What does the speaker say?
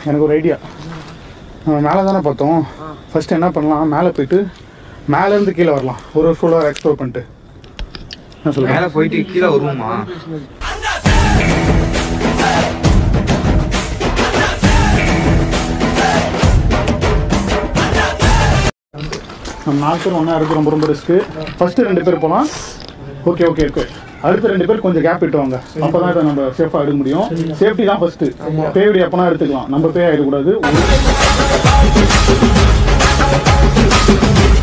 எனக்கு ஒரு ஐடியா நம்ம மேலே தானே பார்த்தோம் ஃபர்ஸ்ட் என்ன பண்ணலாம் மேலே போயிட்டு மேலேருந்து கீழே வரலாம் ஒரு ஒரு ஃபுல்லாக எக்ஸ்ப்ளோர் பண்ணிட்டு என்ன சொல்லுங்க மேல போயிட்டு கீழே வருவோமா நம்ம நாலு பேர் ஒன்றா இருக்கு ரொம்ப ரொம்ப ரிஸ்க்கு ஃபர்ஸ்ட் ரெண்டு பேர் போகலாம் ஓகே ஓகே ஓகே அடுத்த ரெண்டு பேர் கொஞ்சம் கேப் விட்டுவாங்க அப்போ தான் இதை நம்ம சேஃபாக எடுக்க முடியும் சேஃப்டி தான் ஃபர்ஸ்ட் பேயுடைய அப்பனா எடுத்துக்கலாம் நம்ம பேய் ஆகிடக்கூடாது